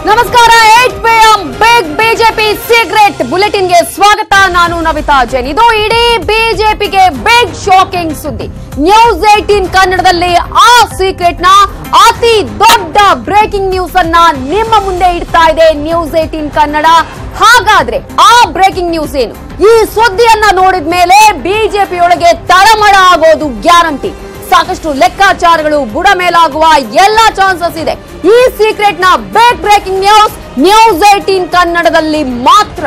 ನಮಸ್ಕಾರ eight P M big BJP secret ಬುಲೆಟಿನ್ಗೆ ಸ್ವಾಗತ ನಾನು ನವಿತಾ ಜೈನ್ ಇದು ಇಡೀ ಬಿಜೆಪಿಗೆ ಬಿಗ್ ಶಾಕಿಂಗ್ ಸುದ್ದಿ ನ್ಯೂಸ್ ಏಟೀನ್ ಕನ್ನಡದಲ್ಲಿ ಆ ಸೀಕ್ರೆಟ್ ನ ಅತಿ ದೊಡ್ಡ ಬ್ರೇಕಿಂಗ್ ನ್ಯೂಸ್ ಅನ್ನ ನಿಮ್ಮ ಮುಂದೆ ಇಡ್ತಾ ಇದೆ ನ್ಯೂಸ್ ಏಟೀನ್ ಕನ್ನಡ ಹಾಗಾದ್ರೆ ಆ ಬ್ರೇಕಿಂಗ್ ನ್ಯೂಸ್ ಏನು ಈ ಸುದ್ದಿಯನ್ನ ನೋಡಿದ ಮೇಲೆ ಬಿಜೆಪಿಯೊಳಗೆ ತಳಮಳ ಆಗೋದು ಗ್ಯಾರಂಟಿ ಸಾಕಷ್ಟು ಲೆಕ್ಕಾಚಾರಗಳು ಬುಡ ಮೇಲಾಗುವ ಎಲ್ಲಾ ಚಾನ್ಸಸ್ ಇದೆ ಈ ಸೀಕ್ರೆಟ್ ನ big breaking news news eighteen ಕನ್ನಡದಲ್ಲಿ ಮಾತ್ರ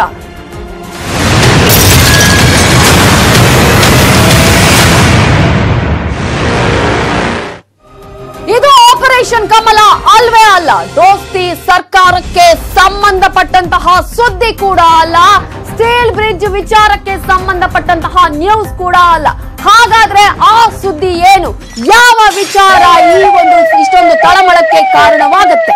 ಇದು ಆಪರೇಷನ್ ಕಮಲ ಅಲ್ವೇ ಅಲ್ಲ ದೋಸ್ತಿ ಸರ್ಕಾರಕ್ಕೆ ಸಂಬಂಧಪಟ್ಟಂತಹ ಸುದ್ದಿ ಕೂಡ ಅಲ್ಲ ಸ್ಟೀಲ್ ಬ್ರಿಡ್ಜ್ ವಿಚಾರಕ್ಕೆ ಸಂಬಂಧಪಟ್ಟಂತಹ ನ್ಯೂಸ್ ಕೂಡ ಅಲ್ಲ ಹಾಗಾದ್ರೆ ಆ ಸುದ್ದಿ ಏನು ಯಾವ ವಿಚಾರ ಈ ಒಂದು ಇಷ್ಟೊಂದು ತಳಮಳಕ್ಕೆ ಕಾರಣವಾಗುತ್ತೆ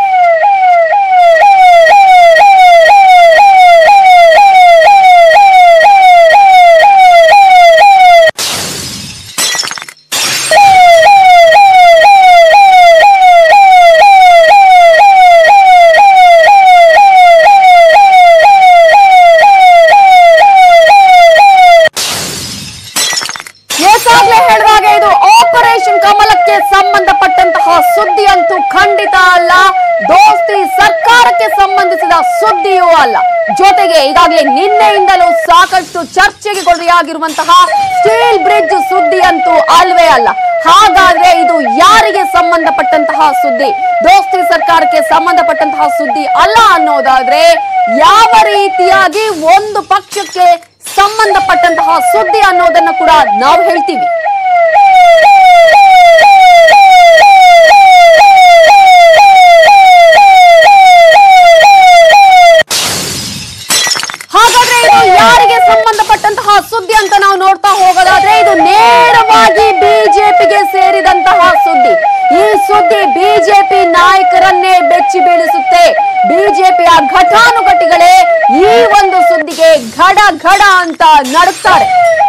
ಈಗಾಗಲೇ ಹೇಳಿದಾಗ ಇದು ಆಪರೇಷನ್ ಕಮಲಕ್ಕೆ ಸಂಬಂಧಪಟ್ಟಂತಹ ಸುದ್ದಿ ಅಂತೂ ಖಂಡಿತ ಅಲ್ಲ ದೋಸ್ತಿ ಸರ್ಕಾರಕ್ಕೆ ಸಂಬಂಧಿಸಿದ ಸುದ್ದಿಯೂ ಅಲ್ಲ ಜೊತೆಗೆ ಈಗಾಗಲೇ ನಿನ್ನೆಯಿಂದಲೂ ಸಾಕಷ್ಟು ಚರ್ಚೆಗೆ ಗುರಿಯಾಗಿರುವಂತಹ ಸ್ಟೀಲ್ ಬ್ರಿಡ್ಜ್ ಸುದ್ದಿ ಅಂತೂ ಅಲ್ವೇ ಅಲ್ಲ ಹಾಗಾದ್ರೆ ಇದು ಯಾರಿಗೆ ಸಂಬಂಧಪಟ್ಟಂತಹ ಸುದ್ದಿ ದೋಸ್ತಿ ಸರ್ಕಾರಕ್ಕೆ ಸಂಬಂಧಪಟ್ಟಂತಹ ಸುದ್ದಿ ಅಲ್ಲ ಅನ್ನೋದಾದ್ರೆ ಯಾವ ರೀತಿಯಾಗಿ ಒಂದು ಪಕ್ಷಕ್ಕೆ ಸಂಬಂಧಪಟ್ಟಂತಹ ಸುದ್ದಿ ಅನ್ನೋದನ್ನ ಕೂಡ ನಾವು ಹೇಳ್ತೀವಿ ಹಾಗಾದ್ರೆ ಇದು ಯಾರಿಗೆ ಸಂಬಂಧಪಟ್ಟಂತಹ ಸುದ್ದಿ ಅಂತ ನಾವು ನೋಡ್ತಾ ಹೋಗೋದಾದ್ರೆ ಇದು ನೇರವಾಗಿ ಬಿಜೆಪಿಗೆ ಸೇರಿದಂತಹ ಸುದ್ದಿ ಈ ಸುದ್ದಿ ಬಿಜೆಪಿ ನಾಯಕರನ್ನೇ ಬೆಚ್ಚಿ ಬೀಳಿಸುತ್ತೆ ಬಿಜೆಪಿಯ ಘಟಾನುಘಟಿಗಳೇ ಈ ಒಂದು ಸುದ್ದಿಗೆ ಘಡ ಘಡ ಅಂತ ನಡುತ್ತಾರೆ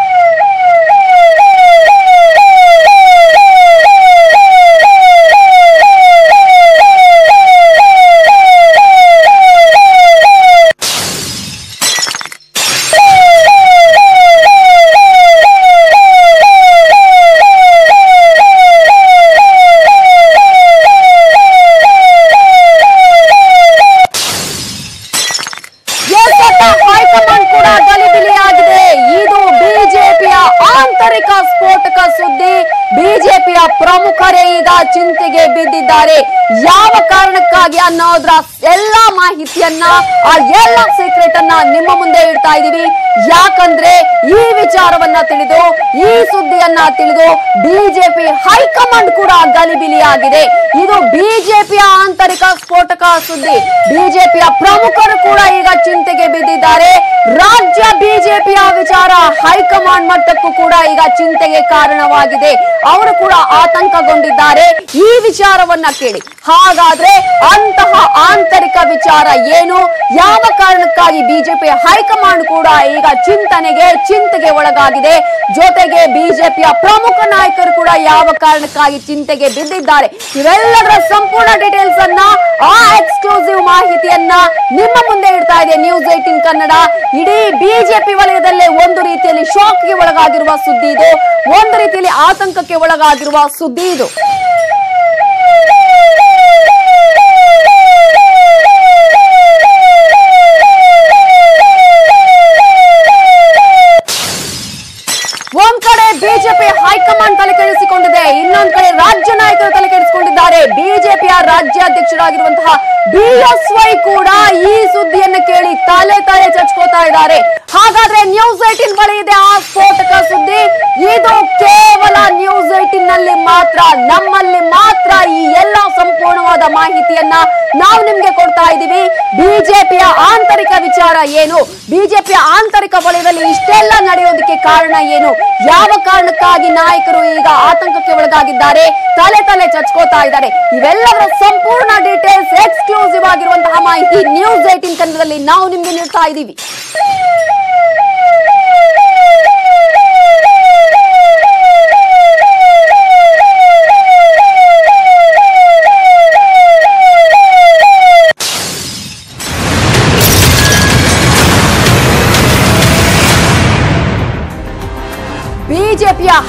ಎಸ್ಎಫ್ ಹೈಕಮಾಂಡ್ ಕೂಡ ಗಲಿಬಿಲಿಯಾಗಿದೆ ಇದು ಬಿಜೆಪಿಯ ಆಂತರಿಕ ಸ್ಫೋಟಕ ಸುದ್ದಿ ಬಿಜೆಪಿಯ ಪ್ರಮುಖರೇ ಈಗ ಚಿಂತೆಗೆ ಬಿದ್ದಿದ್ದಾರೆ ಯಾವ ಕಾರಣಕ್ಕಾಗಿ ಅನ್ನೋದ್ರ ಎಲ್ಲಾ ಮಾಹಿತಿಯನ್ನ ಆ ಎಲ್ಲ ಸೀಕ್ರೆಟ್ ಅನ್ನ ನಿಮ್ಮ ಮುಂದೆ ಇಡ್ತಾ ಇದೀವಿ ಯಾಕಂದ್ರೆ ಈ ವಿಚಾರವನ್ನ ತಿಳಿದು ಈ ಸುದ್ದಿಯನ್ನ ತಿಳಿದು ಬಿಜೆಪಿ ಹೈಕಮಾಂಡ್ ಕೂಡ ಗಲಿಬಿಲಿಯಾಗಿದೆ ಇದು ಬಿಜೆಪಿಯ ಆಂತರಿಕ ಸ್ಫೋಟಕ ಸುದ್ದಿ ಬಿಜೆಪಿಯ ಪ್ರಮುಖರು ಕೂಡ ಈಗ ಚಿಂತೆಗೆ ಬಿದ್ದಿದ್ದಾರೆ ರಾಜ್ಯ ಬಿಜೆಪಿಯ ವಿಚಾರ ಹೈಕಮಾಂಡ್ ಮಟ್ಟಕ್ಕೂ ಕೂಡ ಈಗ ಚಿಂತೆಗೆ ಕಾರಣವಾಗಿದೆ ಅವರು ಕೂಡ ಆತಂಕಗೊಂಡಿದ್ದಾರೆ ಈ ವಿಚಾರವನ್ನ ಕೇಳಿ ಹಾಗಾದ್ರೆ ಅಂತಹ ಆಂತರಿಕ ವಿಚಾರ ಏನು ಯಾವ ಕಾರಣಕ್ಕಾಗಿ ಬಿಜೆಪಿ ಹೈಕಮಾಂಡ್ ಕೂಡ ಈಗ ಚಿಂತನೆಗೆ ಚಿಂತೆಗೆ ಒಳಗಾಗಿದೆ ಜೊತೆಗೆ ಬಿಜೆಪಿಯ ಪ್ರಮುಖ ನಾಯಕರು ಕೂಡ ಯಾವ ಕಾರಣಕ್ಕಾಗಿ ಚಿಂತೆಗೆ ಬಿದ್ದಿದ್ದಾರೆ ಇವೆಲ್ಲದರ ಸಂಪೂರ್ಣ ಡೀಟೇಲ್ಸ್ ಅನ್ನ ಆ ಎಕ್ಸ್ಕ್ಲೂಸಿವ್ ಮಾಹಿತಿಯನ್ನ ನಿಮ್ಮ ಮುಂದೆ ಇಡ್ತಾ ಇದೆ ನ್ಯೂಸ್ ಏಟಿನ್ ಕನ್ನಡ ಇಡೀ ಬಿಜೆಪಿ ವಲಯದಲ್ಲೇ ಒಂದು ರೀತಿಯಲ್ಲಿ ಶಾಕ್ಗೆ ಒಳಗಾಗಿರುವ ಸುದ್ದಿ ಇದು ಒಂದು ರೀತಿಯಲ್ಲಿ ಆತಂಕಕ್ಕೆ ಒಳಗಾಗಿರುವ ಸುದ್ದಿ ಇದು ಒಂದ್ ಕಡೆ ಬಿಜೆಪಿ ಹೈಕಮಾಂಡ್ ತಲೆ ಕೆಡಿಸಿಕೊಂಡಿದೆ ಇನ್ನೊಂದ್ ಕಡೆ ರಾಜ್ಯ ನಾಯಕರು ತಲೆ ಕೆಡಿಸಿಕೊಂಡಿದ್ದಾರೆ ಬಿಜೆಪಿಯ ರಾಜ್ಯಾಧ್ಯಕ್ಷರಾಗಿರುವಂತಹ ಬಿಎಸ್ವೈ ಕೂಡ ಈ ಸುದ್ದಿಯನ್ನು ಕೇಳಿ ತಲೆ ತಲೆ ಚಚ್ಕೋತಾ ಇದ್ದಾರೆ ಹಾಗಾದ್ರೆ ನ್ಯೂಸ್ ಏಟಿನ್ ಬಳಿ ಇದೆ ಆ ಸ್ಫೋಟಕ ಸುದ್ದಿ ಇದು ಕೇವಲ ನ್ಯೂಸ್ ಏಟಿನ್ ನಲ್ಲಿ ಮಾತ್ರ ನಮ್ಮಲ್ಲಿ ಮಾತ್ರ ಈ ಎಲ್ಲ ಸಂಪೂರ್ಣವಾದ ಮಾಹಿತಿಯನ್ನ ನಾವು ನಿಮ್ಗೆ ಕೊಡ್ತಾ ಇದ್ದೀವಿ ಬಿಜೆಪಿಯ ಆಂತರಿಕ ವಿಚಾರ ಏನು ಬಿಜೆಪಿಯ ಆಂತರಿಕ ವಲಯದಲ್ಲಿ ಇಷ್ಟೆಲ್ಲ ನಡೆಯೋದಕ್ಕೆ ಕಾರಣ ಏನು ಯಾವ ಕಾರಣಕ್ಕಾಗಿ ನಾಯಕರು ಈಗ ಆತಂಕಕ್ಕೆ ಒಳಗಾಗಿದ್ದಾರೆ ತಲೆ ತಲೆ ಚಚ್ಕೋತಾ ಇದ್ದಾರೆ ಇವೆಲ್ಲದರ ಸಂಪೂರ್ಣ ಡೀಟೇಲ್ಸ್ ಎಕ್ಸ್ಕ್ಲೂಸಿವ್ ಆಗಿರುವಂತಹ ಮಾಹಿತಿ ನ್ಯೂಸ್ ಏಟಿನ್ ಕನ್ನಡದಲ್ಲಿ ನಾವು ನಿಮ್ಗೆ ನೀಡ್ತಾ ಇದ್ದೀವಿ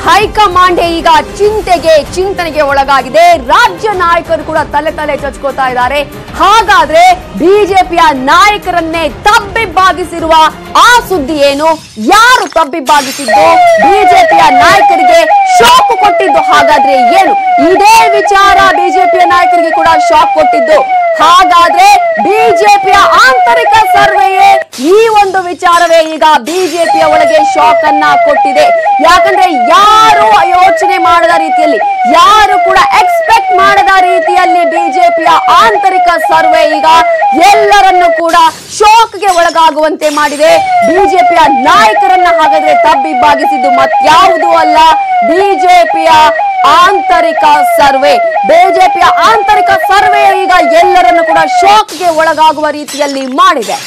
ಹೈಕಮಾಂಡ್ ಈಗ ಚಿಂತೆಗೆ ಚಿಂತನೆಗೆ ಒಳಗಾಗಿದೆ ರಾಜ್ಯ ನಾಯಕರು ಕೂಡ ತಲೆ ತಲೆ ಚಚ್ಕೋತಾ ಇದ್ದಾರೆ ಹಾಗಾದ್ರೆ ಬಿಜೆಪಿಯ ನಾಯಕರನ್ನೇ ತಬ್ಬಿಬ್ಬಾಗಿಸಿರುವ ಆ ಸುದ್ದಿ ಏನು ಯಾರು ತಬ್ಬಿಬ್ಬಾಗಿಸಿದ್ದು ಬಿಜೆಪಿಯ ನಾಯಕರಿಗೆ ಶಾಕ್ ಕೊಟ್ಟಿದ್ದು ಹಾಗಾದ್ರೆ ಏನು ಇದೇ ವಿಚಾರ ಬಿಜೆಪಿಯ ನಾಯಕರಿಗೆ ಕೂಡ ಶಾಕ್ ಕೊಟ್ಟಿದ್ದು ಹಾಗಾದ್ರೆ ಬಿಜೆಪಿಯ ಆಂತರಿಕ ಸರ್ವೆಯೇ ಈ ಒಂದು ವಿಚಾರವೇ ಈಗ ಬಿಜೆಪಿಯ ಒಳಗೆ ಶಾಕ್ ಅನ್ನ ಕೊಟ್ಟಿದೆ ಯಾಕಂದ್ರೆ ಯಾರು ಯೋಚನೆ ಮಾಡದ ರೀತಿಯಲ್ಲಿ ಯಾರು ಕೂಡ ಎಕ್ಸ್ಪೆಕ್ಟ್ ಮಾಡದ ರೀತಿಯಲ್ಲಿ ಬಿಜೆಪಿಯ ಆಂತರಿಕ ಸರ್ವೆ ಈಗ ಎಲ್ಲರನ್ನು ಕೂಡ ಶಾಕ್ಗೆ ಒಳಗಾಗುವಂತೆ ಮಾಡಿದೆ ಬಿಜೆಪಿಯ ನಾಯಕರನ್ನ ಹಾಗಾದ್ರೆ ತಬ್ಬಿಬ್ಬಾಗಿಸಿದ್ದು ಮತ್ಯಾವುದೂ ಅಲ್ಲ ಬಿಜೆಪಿಯ ಆಂತರಿಕ ಸರ್ವೆ ಬಿಜೆಪಿಯ ಆಂತರಿಕ ಸರ್ವೆ ಈಗ ಎಲ್ಲರನ್ನು ಕೂಡ ಶಾಕ್ಗೆ ಒಳಗಾಗುವ ರೀತಿಯಲ್ಲಿ ಮಾಡಿದೆ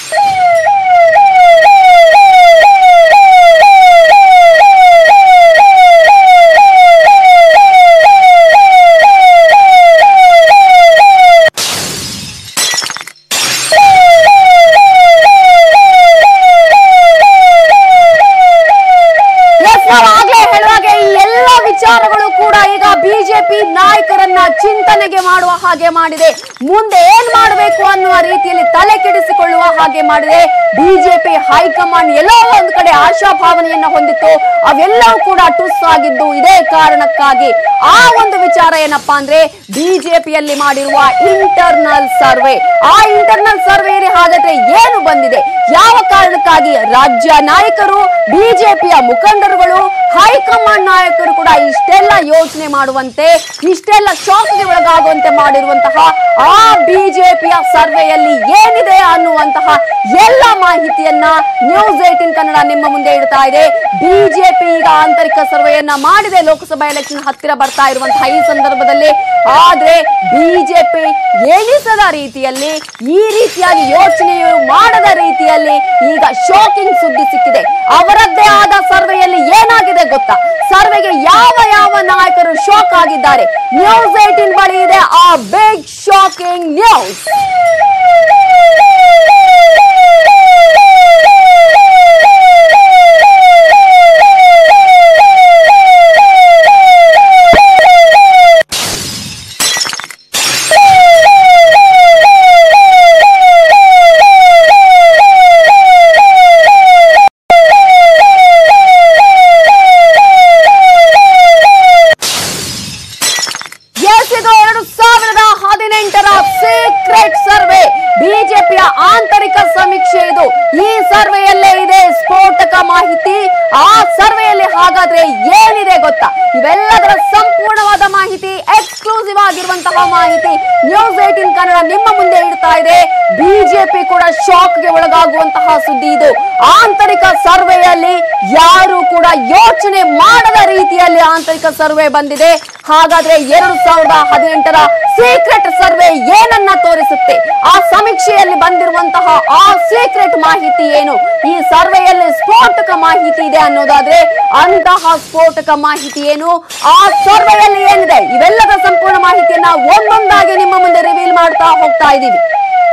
ಎಸ್ ನಾವು ಆಗ್ಲೇ ಹೇಳುವಾಗೆ ಈ ಎಲ್ಲ ವಿಚಾರಗಳು ಕೂಡ ಈಗ ಬಿಜೆಪಿ ನಾಯಕರನ್ನ ಚಿಂತನೆಗೆ ಮಾಡುವ ಹಾಗೆ ಮಾಡಿದೆ ಮುಂದೆ ಏನ್ ಮಾಡಬೇಕು ಅನ್ನುವ ರೀತಿಯಲ್ಲಿ ತಲೆ ಕೆಡಿಸಿಕೊಳ್ಳುವ ಹಾಗೆ ಮಾಡಿದೆ ಬಿಜೆಪಿ ಹೈಕಮಾಂಡ್ ಎಲ್ಲೋ ಒಂದು ಕಡೆ ಆಶಾಭಾವನೆಯನ್ನ ಹೊಂದಿತ್ತು ಅವೆಲ್ಲವೂ ಕೂಡ ಟುಸ್ ಆಗಿದ್ದು ಇದೇ ಕಾರಣಕ್ಕಾಗಿ ಆ ಒಂದು ವಿಚಾರ ಏನಪ್ಪಾ ಅಂದ್ರೆ ಬಿಜೆಪಿಯಲ್ಲಿ ಮಾಡಿರುವ ಇಂಟರ್ನಲ್ ಸರ್ವೆ ಆ ಇಂಟರ್ನಲ್ ಸರ್ವೆಯಲ್ಲಿ ಹಾಗಾದ್ರೆ ಏನು ಬಂದಿದೆ ಯಾವ ಕಾರಣಕ್ಕಾಗಿ ರಾಜ್ಯ ನಾಯಕರು ಬಿಜೆಪಿಯ ಮುಖಂಡರುಗಳು ಹೈಕಮಾಂಡ್ ನಾಯಕರು ಕೂಡ ಇಷ್ಟೆಲ್ಲ ಯೋಚನೆ ಮಾಡುವಂತೆ ಇಷ್ಟೆಲ್ಲ ಶಾಕ್ಗೆ ಒಳಗಾಗುವಂತೆ ಮಾಡಿರುವಂತಹ ಆ ಬಿಜೆಪಿಯ ಸರ್ವೆಯಲ್ಲಿ ಏನಿದೆ ಅನ್ನುವಂತಹ ಎಲ್ಲ ಮಾಹಿತಿಯನ್ನ ನ್ಯೂಸ್ ಏಟಿನ್ ಕನ್ನಡ ನಿಮ್ಮ ಮುಂದೆ ಇಡ್ತಾ ಇದೆ ಬಿಜೆಪಿ ಈಗ ಆಂತರಿಕ ಸರ್ವೆಯನ್ನ ಮಾಡಿದೆ ಲೋಕಸಭಾ ಎಲೆಕ್ಷನ್ ಹತ್ತಿರ ಬರ್ತಾ ಇರುವಂತಹ ಈ ಸಂದರ್ಭದಲ್ಲಿ ಆದ್ರೆ ಬಿಜೆಪಿ ಎಣಿಸದ ರೀತಿಯಲ್ಲಿ ಈ ರೀತಿಯಾಗಿ ಯೋಚನೆಯು ಮಾಡದ ರೀತಿಯಲ್ಲಿ ಈಗ ಶಾಕಿಂಗ್ ಸುದ್ದಿ ಸಿಕ್ಕಿದೆ ಅವರದ್ದೇ ಆದ ಸರ್ವೆಯಲ್ಲಿ ಏನಾಗಿದೆ ಗೊತ್ತಾ ಸರ್ವೆಗೆ ಯಾವ ಯಾವ ನಾಯಕರು ಶಾಕ್ ಆಗಿದ್ದಾರೆ ನ್ಯೂಸ್ ಏಟಿನ್ ಬಳಿ ಇದೆ ಆ ಬಿಗ್ ಶಾಕಿಂಗ್ ನ್ಯೂಸ್ ಎಸ್ ಇದು ಎರಡು ಸಾವಿರದ ಹದಿನೆಂಟರ ಸೀಕ್ರೆಟ್ ಸರ್ವೆ ಬಿಜೆಪಿಯ ಆಂತರಿಕ ಸಮೀಕ್ಷೆ ಇದು ಈ ಸರ್ವೆಯಲ್ಲೇ ಇದೆ ಸ್ಫೋಟಕ ಮಾಹಿತಿ ಆ ಸರ್ವೆಯಲ್ಲಿ ಹಾಗಾದ್ರೆ ಏನಿದೆ ಗೊತ್ತಾ ಇವೆಲ್ಲದರ ಸಂಪೂರ್ಣವಾದ ಮಾಹಿತಿ ಎಕ್ಸ್ಕ್ಲೂಸಿವ್ ಆಗಿರುವಂತಹ ಮಾಹಿತಿ ನ್ಯೂಸ್ ಏಟಿನ್ ಕನ್ನಡ ನಿಮ್ಮ ಮುಂದೆ ಇಡ್ತಾ ಇದೆ ಬಿಜೆಪಿ ಕೂಡ ಶಾಕ್ಗೆ ಒಳಗಾಗುವಂತಹ ಸುದ್ದಿ ಇದು ಆಂತರಿಕ ಸರ್ವೆಯಲ್ಲಿ ಯಾರು ಕೂಡ ಯೋಚನೆ ಮಾಡದ ರೀತಿಯಲ್ಲಿ ಆಂತರಿಕ ಸರ್ವೆ ಬಂದಿದೆ ಹಾಗಾದ್ರೆ ಎರಡು ಸಾವಿರದ ಹದಿನೆಂಟರ ಸೀಕ್ರೆಟ್ ಸರ್ವೆ ಏನನ್ನ ತೋರಿಸುತ್ತೆ ಆ ಸಮೀಕ್ಷೆಯಲ್ಲಿ ಬಂದಿರುವಂತಹ ಆ ಸೀಕ್ರೆಟ್ ಮಾಹಿತಿ ಏನು ಈ ಸರ್ವೆಯಲ್ಲಿ ಸ್ಫೋಟಕ ಮಾಹಿತಿ ಇದೆ ಅನ್ನೋದಾದ್ರೆ ಅಂತಹ ಸ್ಫೋಟಕ ಮಾಹಿತಿ ಏನು ಆ ಸರ್ವೆಯಲ್ಲಿ ಏನಿದೆ ಇವೆಲ್ಲದ ಸಂಪೂರ್ಣ ಮಾಹಿತಿಯನ್ನ ಒಂದೊಂದಾಗಿ ನಿಮ್ಮ ಮುಂದೆ ರಿವೀಲ್ ಮಾಡ್ತಾ ಹೋಗ್ತಾ ಇದ್ದೀವಿ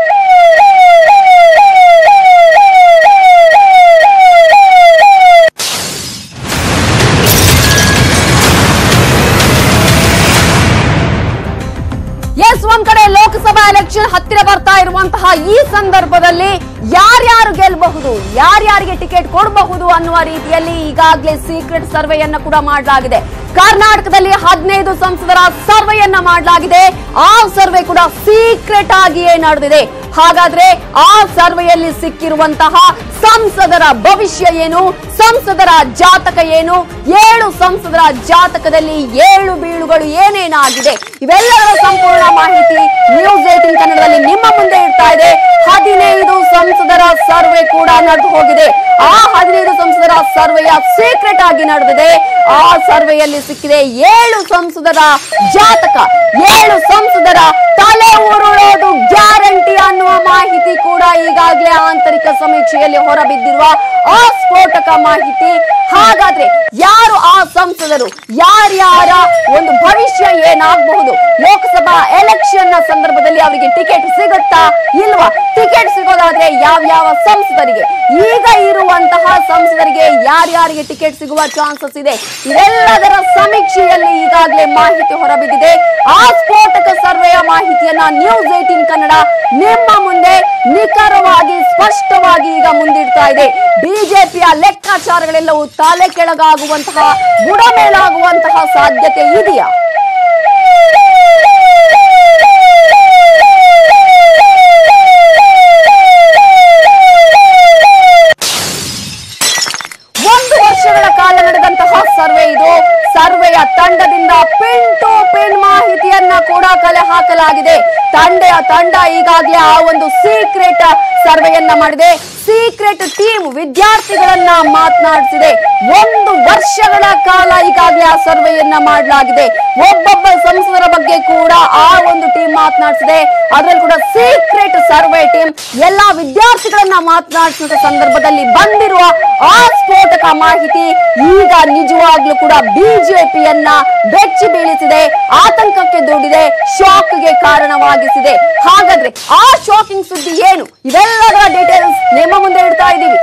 ಎಸ್ ಒಂದ್ ಕಡೆ ಲೋಕಸಭಾ ಎಲೆಕ್ಷನ್ ಹತ್ತಿರ ಬರ್ತಾ ಇರುವಂತಹ ಈ ಸಂದರ್ಭದಲ್ಲಿ ಯಾರ್ಯಾರು ಗೆಲ್ಲಬಹುದು ಯಾರ್ಯಾರಿಗೆ ಟಿಕೆಟ್ ಕೊಡಬಹುದು ಅನ್ನುವ ರೀತಿಯಲ್ಲಿ ಈಗಾಗಲೇ ಸೀಕ್ರೆಟ್ ಸರ್ವೆಯನ್ನ ಕೂಡ ಮಾಡಲಾಗಿದೆ ಕರ್ನಾಟಕದಲ್ಲಿ ಹದಿನೈದು ಸಂಸದರ ಸರ್ವೆಯನ್ನ ಮಾಡಲಾಗಿದೆ ಆ ಸರ್ವೆ ಕೂಡ ಸೀಕ್ರೆಟ್ ಆಗಿಯೇ ನಡೆದಿದೆ ಹಾಗಾದ್ರೆ ಆ ಸರ್ವೆಯಲ್ಲಿ ಸಿಕ್ಕಿರುವಂತಹ ಸಂಸದರ ಭವಿಷ್ಯ ಏನು ಸಂಸದರ ಜಾತಕ ಏನು ಏಳು ಸಂಸದರ ಜಾತಕದಲ್ಲಿ ಏಳು ಬೀಳುಗಳು ಏನೇನಾಗಿದೆ ಇವೆಲ್ಲದರ ಸಂಪೂರ್ಣ ಮಾಹಿತಿ ನ್ಯೂಸ್ ಏಟಿನ್ ಕನ್ನಡದಲ್ಲಿ ನಿಮ್ಮ ಮುಂದೆ ಇಡ್ತಾ ಇದೆ ಹದಿನೈದು ಸಂಸದರ ಸರ್ವೆ ಕೂಡ ನಡೆದು ಹೋಗಿದೆ ಆ ಹದಿನೈದು ಸಂಸದರ ಸರ್ವೆಯ ಸೀಕ್ರೆಟ್ ಆಗಿ ನಡೆದಿದೆ ಆ ಸರ್ವೆಯಲ್ಲಿ ಸಿಕ್ಕಿದೆ ಏಳು ಸಂಸದರ ಜಾತಕ ಏಳು ಸಂಸದರ ತಲೆ ಉರುಳೋದು ಗ್ಯಾರಂಟಿ ಅನ್ನುವ ಮಾಹಿತಿ ಕೂಡ ಈಗಾಗಲೇ ಆಂತರಿಕ ಸಮೀಕ್ಷೆಯಲ್ಲಿ ಹೊರಬಿದ್ದಿರುವ ಆ ಸ್ಫೋಟಕ ಮಾಹಿತಿ ಹಾಗಾದ್ರೆ ಯಾರು ಆ ಸಂಸದರು ಯಾರ್ಯಾರ ಒಂದು ಭವಿಷ್ಯ ಏನಾಗಬಹುದು ಲೋಕಸಭಾ ಎಲೆಕ್ಷನ್ ನ ಸಂದರ್ಭದಲ್ಲಿ ಅವರಿಗೆ ಟಿಕೆಟ್ ಸಿಗುತ್ತಾ ಇಲ್ವಾ ಟಿಕೆಟ್ ಸಿಗೋದಾದ್ರೆ ಯಾವ ಯಾವ ಸಂಸದರಿಗೆ ಈಗ ಇರುವಂತಹ ಸಂಸದರಿಗೆ ಯಾರ್ಯಾರಿಗೆ ಟಿಕೆಟ್ ಸಿಗುವ ಚಾನ್ಸಸ್ ಇದೆ ಇದೆಲ್ಲದರ ಸಮೀಕ್ಷೆಯಲ್ಲಿ ಈಗಾಗಲೇ ಮಾಹಿತಿ ಹೊರಬಿದ್ದಿದೆ ಆ ಸ್ಫೋಟಕ ಸರ್ವೆಯ ಮಾಹಿತಿಯನ್ನ ನ್ಯೂಸ್ ಏಟೀನ್ ಕನ್ನಡ ನಿಮ್ಮ ಮುಂದೆ ನಿಖರವಾಗಿ ಸ್ಪಷ್ಟವಾಗಿ ಈಗ ಮುಂದಿಡ್ತಾ ಇದೆ ಬಿಜೆಪಿಯ ಲೆಕ್ಕಾಚಾರಗಳೆಲ್ಲವೂ ತಲೆ ಕೆಳಗಾಗುವಂತಹ ಬುಡಮೇಲಾಗುವಂತಹ ಸಾಧ್ಯತೆ ಇದೆಯಾ ಒಂದು ವರ್ಷಗಳ ಕಾಲ ನಡೆದಂತಹ ಸರ್ವೆ ಇದು ಸರ್ವೆಯ ತಂಡದಿಂದ ಪಿನ್ ಟು ಪಿನ್ ಮಾಹಿತಿಯನ್ನ ಕೂಡ ಕಲೆ ಹಾಕಲಾಗಿದೆ ತಂಡೆಯ ತಂಡ ಈಗಾಗಲೇ ಆ ಒಂದು ಸೀಕ್ರೆಟ್ ಸರ್ವೆಯನ್ನ ಮಾಡಿದೆ ಸೀಕ್ರೆಟ್ ಟೀಮ್ ವಿದ್ಯಾರ್ಥಿಗಳನ್ನ ಮಾತನಾಡಿಸಿದೆ ಒಂದು ವರ್ಷಗಳ ಕಾಲ ಈಗಾಗಲೇ ಆ ಸರ್ವೆಯನ್ನ ಮಾಡಲಾಗಿದೆ ಒಬ್ಬೊಬ್ಬ ಸಂಸದರ ಬಗ್ಗೆ ಕೂಡ ಆ ಒಂದು ಟೀಮ್ ಮಾತನಾಡಿಸಿದೆ ಅದರಲ್ಲಿ ಕೂಡ ಸೀಕ್ರೆಟ್ ಸರ್ವೆ ಟೀಮ್ ಎಲ್ಲಾ ವಿದ್ಯಾರ್ಥಿಗಳನ್ನ ಮಾತನಾಡಿಸಿದ ಸಂದರ್ಭದಲ್ಲಿ ಬಂದಿರುವ ಆ ಸ್ಫೋಟಕ ಮಾಹಿತಿ ಈಗ ನಿಜವಾಗ್ಲೂ ಕೂಡ ಬಿಜೆಪಿಯನ್ನ ಬೆಚ್ಚಿ ಬೀಳಿಸಿದೆ ಆತಂಕಕ್ಕೆ ದೂಡಿದೆ ಶಾಕ್ಗೆ ಕಾರಣವಾಗಿಸಿದೆ ಹಾಗಾದ್ರೆ ಆ ಶಾಕಿಂಗ್ ಸುದ್ದಿ ಏನು ಇವೆಲ್ಲದರ ಡೀಟೇಲ್ಸ್ ನಿಮ್ಮ ಮುಂದೆ ಇಡ್ತಾ ಇದ್ದೀವಿ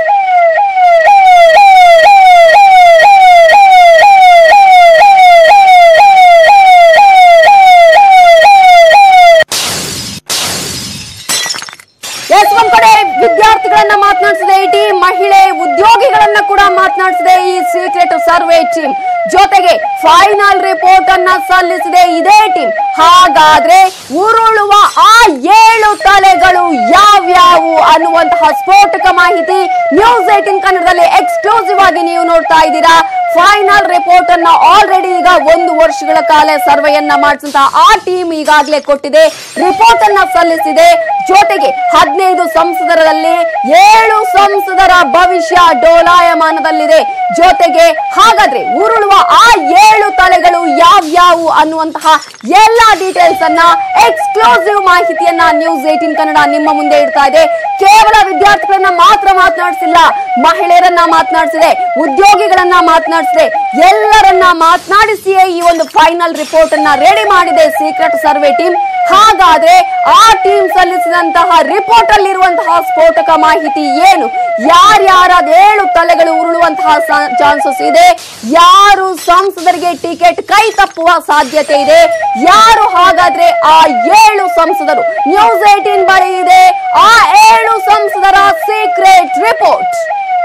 ಎಸ್ ಒಂದ್ ಕಡೆ ವಿದ್ಯಾರ್ಥಿಗಳನ್ನ ಮಾತನಾಡಿಸಿದೆ ಈ ಟೀಮ್ ಮಹಿಳೆ ಉದ್ಯೋಗಿಗಳನ್ನ ಕೂಡ ಮಾತನಾಡಿಸಿದೆ ಈ ಸೀಕ್ರೆಟ್ ಸರ್ವೆ ಟೀಮ್ ಜೊತೆಗೆ ಫೈನಲ್ ರಿಪೋರ್ಟ್ ಅನ್ನ ಸಲ್ಲಿಸಿದೆ ಇದೇ ಟೀಮ್ ಹಾಗಾದ್ರೆ ಉರುಳುವ ಆ ಏಳು ತಲೆಗಳು ಯಾವ್ಯಾವು ಅನ್ನುವಂತಹ ಸ್ಫೋಟಕ ಮಾಹಿತಿ ನ್ಯೂಸ್ ಏಟಿನ್ ಕನ್ನಡದಲ್ಲಿ ಎಕ್ಸ್ಕ್ಲೂಸಿವ್ ಆಗಿ ನೀವು ನೋಡ್ತಾ ಇದ್ದೀರಾ ಫೈನಲ್ ರಿಪೋರ್ಟ್ ಅನ್ನ ಆಲ್ರೆಡಿ ಈಗ ಒಂದು ವರ್ಷಗಳ ಕಾಲ ಸರ್ವೆಯನ್ನ ಮಾಡಿಸಿದಂತಹ ಆ ಟೀಮ್ ಈಗಾಗಲೇ ಕೊಟ್ಟಿದೆ ರಿಪೋರ್ಟ್ ಅನ್ನ ಸಲ್ಲಿಸಿದೆ ಜೊತೆಗೆ ಹದಿನೈದು ಸಂಸದರಲ್ಲಿ ಏಳು ಸಂಸದರ ಭವಿಷ್ಯ ಡೋಲಾಯಮಾನದಲ್ಲಿದೆ ಜೊತೆಗೆ ಹಾಗಾದ್ರೆ ಉರುಳುವ ಆ ಏಳು ತಲೆಗಳು ಯಾವ್ಯಾವು ಅನ್ನುವಂತಹ ಎಲ್ಲಾ ಡೀಟೇಲ್ಸ್ ಅನ್ನ ಎಕ್ಸ್ಕ್ಲೂಸಿವ್ ಮಾಹಿತಿಯನ್ನ ನ್ಯೂಸ್ ಏಟೀನ್ ಕನ್ನಡ ನಿಮ್ಮ ಮುಂದೆ ಇಡ್ತಾ ಇದೆ ಕೇವಲ ವಿದ್ಯಾರ್ಥಿಗಳನ್ನ ಮಾತ್ರ ಮಾತನಾಡಿಸಿಲ್ಲ ಮಹಿಳೆಯರನ್ನ ಮಾತನಾಡಿಸಿದೆ ಉದ್ಯೋಗಿಗಳನ್ನ ಮಾತನಾಡಿಸಿದೆ ಎಲ್ಲರನ್ನ ಮಾತನಾಡಿಸಿಯೇ ಈ ಒಂದು ಫೈನಲ್ ರಿಪೋರ್ಟ್ ಅನ್ನ ರೆಡಿ ಮಾಡಿದೆ ಸೀಕ್ರೆಟ್ ಸರ್ವೆ ಟೀಮ್ ಹಾಗಾದ್ರೆ ಆ ಟೀಮ್ ಸಲ್ಲಿಸಿದಂತಹ ರಿಪೋರ್ಟ್ ಅಲ್ಲಿರುವಂತಹ ಸ್ಫೋಟಕ ಮಾಹಿತಿ ಏನು ಯಾರ್ಯಾರ ಏಳು ತಲೆಗಳು ಉರುಳುವಂತಹ ಚಾನ್ಸಸ್ ಇದೆ ಯಾರು ಸಂಸದರಿಗೆ ಟಿಕೆಟ್ ಕೈ ತಪ್ಪುವ ಸಾಧ್ಯತೆ ಇದೆ ಯಾರು ಹಾಗಾದ್ರೆ ಆ ಏಳು ಸಂಸದರು ನ್ಯೂಸ್ ಏಟೀನ್ ಬಳಿ ಇದೆ ಆ ಏಳು ಸಂಸದರ ಸೀಕ್ರೆಟ್ ರಿಪೋರ್ಟ್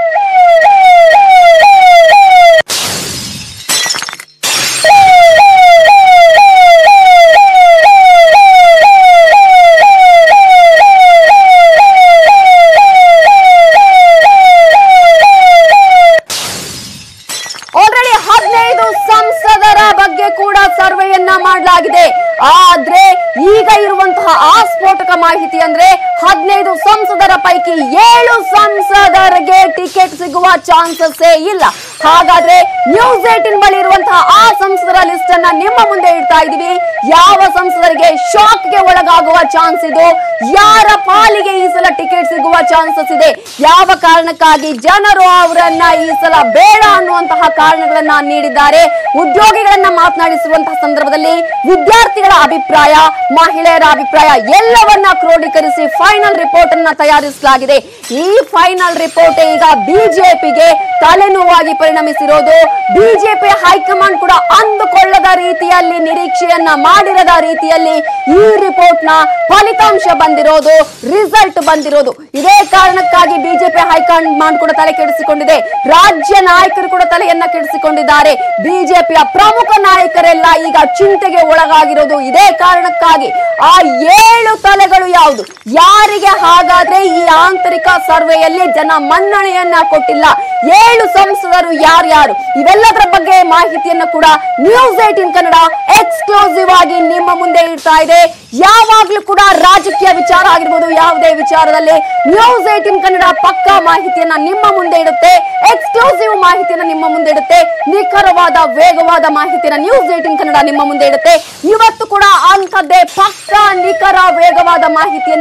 ಆಲ್ರೆಡಿ ಹದಿನೈದು ಸಂಸದರ ಬಗ್ಗೆ ಕೂಡ ಸರ್ವೆಯನ್ನ ಮಾಡಲಾಗಿದೆ ಆದ್ರೆ ಈಗ ಇರುವಂತಹ ಆ ಸ್ಫೋಟಕ ಮಾಹಿತಿ ಅಂದ್ರೆ ಹದಿನೈದು ಸಂಸದರ ಪೈಕಿ ಏಳು ಸಂಸದರಿಗೆ ಟಿಕೆಟ್ ಸಿಗುವ ಚಾನ್ಸಸ್ ಇಲ್ಲ ಹಾಗಾದ್ರೆ ನ್ಯೂಸ್ ಏಟಿನ್ ಬಳಿ ಇರುವಂತಹ ಆ ಸಂಸದರ ಲಿಸ್ಟ್ ಅನ್ನ ನಿಮ್ಮ ಮುಂದೆ ಇಡ್ತಾ ಇದೀವಿ ಯಾವ ಸಂಸದರಿಗೆ ಶಾಕ್ ಗೆ ಒಳಗಾಗುವ ಚಾನ್ಸ್ ಇದು ಯಾರ ಪಾಲಿಗೆ ಈ ಸಲ ಟಿಕೆಟ್ ಸಿಗುವ ಚಾನ್ಸಸ್ ಇದೆ ಯಾವ ಕಾರಣಕ್ಕಾಗಿ ಜನರು ಅವರನ್ನ ಈ ಸಲ ಬೇಡ ಅನ್ನುವಂತಹ ಕಾರಣಗಳನ್ನ ನೀಡಿದ್ದಾರೆ ಉದ್ಯೋಗಿಗಳನ್ನ ಮಾತನಾಡಿಸುವಂತಹ ಸಂದರ್ಭದಲ್ಲಿ ವಿದ್ಯಾರ್ಥಿಗಳ ಅಭಿಪ್ರಾಯ ಮಹಿಳೆಯರ ಅಭಿಪ್ರಾಯ ಎಲ್ಲವನ್ನ ಕ್ರೋಢೀಕರಿಸಿ ಫೈನಲ್ ರಿಪೋರ್ಟ್ ಅನ್ನ ತಯಾರಿಸಲಾಗಿದೆ ಈ ಫೈನಲ್ ರಿಪೋರ್ಟ್ ಈಗ ಬಿಜೆಪಿಗೆ ತಲೆನೋವಾಗಿ ಪರಿಣಮಿಸಿರೋದು ಬಿಜೆಪಿ ಹೈಕಮಾಂಡ್ ಕೂಡ ಅಂದುಕೊಳ್ಳದ ರೀತಿಯಲ್ಲಿ ನಿರೀಕ್ಷೆಯನ್ನ ಮಾಡಿರದ ರೀತಿಯಲ್ಲಿ ಈ ರಿಪೋರ್ಟ್ ನ ಫಲಿತಾಂಶ ಬಂದಿರೋದು ರಿಸಲ್ಟ್ ಬಂದಿರೋದು ಇದೇ ಕಾರಣಕ್ಕಾಗಿ ಬಿಜೆಪಿ ಹೈಕಮಾಂಡ್ ಕೂಡ ತಲೆ ಕೆಡಿಸಿಕೊಂಡಿದೆ ರಾಜ್ಯ ನಾಯಕರು ಕೂಡ ತಲೆಯನ್ನ ಕೆಡಿಸಿಕೊಂಡಿದ್ದಾರೆ ಬಿಜೆಪಿಯ ಪ್ರಮುಖ ನಾಯಕರೆಲ್ಲ ಈಗ ಚಿಂತೆಗೆ ಒಳಗಾಗಿರೋದು ಇದೇ ಕಾರಣಕ್ಕಾಗಿ ಆ ಏಳು ತಲೆಗಳು ಯಾವುದು ಯಾರಿಗೆ ಹಾಗಾದ್ರೆ ಈ ಆಂತರಿಕ ಸರ್ವೆಯಲ್ಲಿ ಜನ ಮನ್ನಣೆಯನ್ನ ಕೊಟ್ಟಿಲ್ಲ ಏಳು ಸಂಸದರು ಯಾರ್ಯಾರು ಇವೆಲ್ಲದರ ಬಗ್ಗೆ ಮಾಹಿತಿಯನ್ನ ಕೂಡ ನ್ಯೂಸ್ ಏಟಿನ್ ಕನ್ನಡ ಎಕ್ಸ್ಕ್ಲೂಸಿವ್ ಆಗಿ ನಿಮ್ಮ ಮುಂದೆ ಇಡ್ತಾ ಇದೆ ಯಾವಾಗ್ಲೂ ಕೂಡ ರಾಜಕೀಯ ವಿಚಾರ ಆಗಿರ್ಬೋದು ಯಾವುದೇ ವಿಚಾರದಲ್ಲಿ ನ್ಯೂಸ್ ಏಟಿನ್ ಕನ್ನಡ ಪಕ್ಕಾ ಮಾಹಿತಿಯನ್ನ ನಿಮ್ಮ ಮುಂದೆ ಇಡುತ್ತೆ ಎಕ್ಸ್ಕ್ಲೂಸಿವ್ ಮಾಹಿತಿಯನ್ನ ನಿಮ್ಮ ಮುಂದೆ ಇಡುತ್ತೆ ನಿಖರವಾದ ವೇಗವಾದ ಮಾಹಿತಿಯನ್ನ ನ್ಯೂಸ್ ಏಟಿನ್ ಕನ್ನಡ ನಿಮ್ಮ ಮುಂದೆ ಇಡುತ್ತೆ ಇವತ್ತು ಕೂಡ ಅಂಥದ್ದೇ ಪಕ್ಕಾ ನಿಖರ ವೇಗವಾದ ಮಾಹಿತಿಯನ್ನ